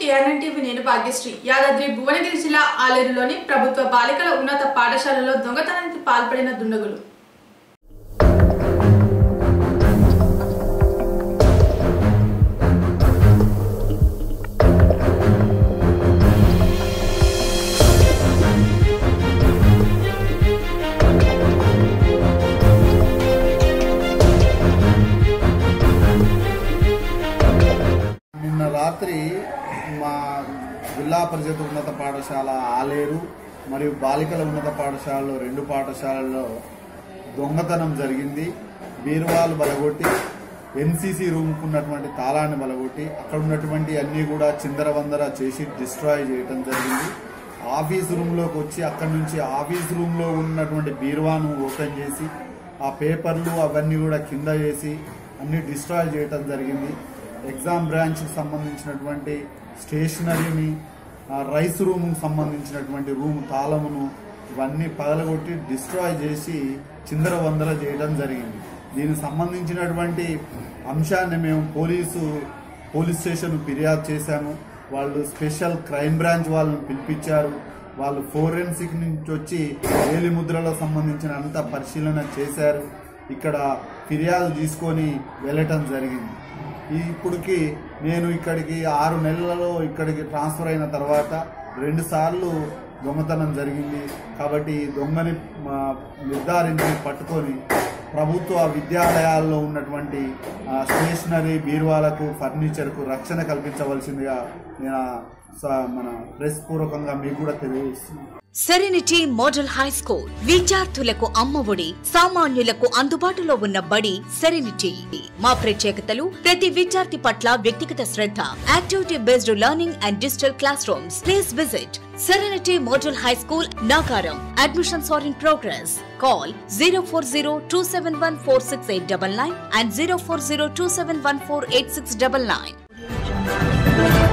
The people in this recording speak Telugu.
ఏఎన్ఎన్ టీవీ నేను భాగ్యశ్రీ యాదాద్రి భువనగిరి జిల్లా ఆలేరులోని ప్రభుత్వ బాలికల ఉన్నత పాఠశాలలో దొంగతనానికి పాల్పడిన దుండగులు నిన్న రాత్రి మా జిల్లా పరిషత్ ఉన్నత పాఠశాల ఆలేరు మరియు బాలికల ఉన్నత పాఠశాలలో రెండు పాఠశాలల్లో దొంగతనం జరిగింది బీరువాలు బలగొట్టి ఎన్సీసీ రూమ్కు ఉన్నటువంటి తాళాన్ని బలగొట్టి అక్కడ ఉన్నటువంటి అన్నీ కూడా చిందరవందర చేసి డిస్ట్రాయ్ చేయడం జరిగింది ఆఫీస్ రూమ్లోకి వచ్చి అక్కడి నుంచి ఆఫీస్ రూమ్లో ఉన్నటువంటి బీరువాను ఓపెన్ చేసి ఆ పేపర్లు అవన్నీ కూడా కింద వేసి అన్ని డిస్ట్రాయ్ చేయటం జరిగింది ఎగ్జామ్ బ్రాంచ్కి సంబంధించినటువంటి స్టేషనరీని ఆ రైస్ రూమ్కి సంబంధించినటువంటి రూమ్ తాళమును ఇవన్నీ పగలగొట్టి డిస్ట్రాయ్ చేసి చిందర వందర చేయడం జరిగింది దీనికి సంబంధించినటువంటి అంశాన్ని మేము పోలీసు పోలీస్ స్టేషన్ ఫిర్యాదు చేశాము వాళ్ళు స్పెషల్ క్రైమ్ బ్రాంచ్ వాళ్ళని పిలిపించారు వాళ్ళు ఫోరెన్సిక్ నుంచి వచ్చి వేలి ముద్రలకు సంబంధించిన అంత పరిశీలన చేశారు ఇక్కడ ఫిర్యాదు తీసుకొని వెళ్ళటం జరిగింది ఈ ఇప్పటికి నేను ఇక్కడికి ఆరు నెలలలో ఇక్కడికి ట్రాన్స్ఫర్ అయిన తర్వాత రెండు సార్లు దొంగతనం జరిగింది కాబట్టి ఈ దొంగని ఆ, నిర్ధారించి పట్టుకొని ప్రభుత్వ విద్యాలయాల్లో ఉన్నటువంటి ఆ, స్టేషనరీ బీరువాలకు ఫర్నిచర్కు రక్షణ కల్పించవలసిందిగా నేను ఆ, స- మన ప్రెస్ పూర్వకంగా మీకు కూడా తెలియజేస్తున్నాను సెరెనిటీ మోడల్ హై స్కూల్ విద్యార్థులకు అమ్మఒడి సామాన్యులకు అందుబాటులో ఉన్న బడి సెరెనిటీ మా ప్రత్యేకతలు ప్రతి విద్యార్థి పట్ల వ్యక్తిగత శ్రద్ధ activity based learning and digital classrooms please visit Serenity Model High School Nacharam admissions are in progress call zero four zero two seven one four six eight double nine and zero four zero two seven one four eight six double nine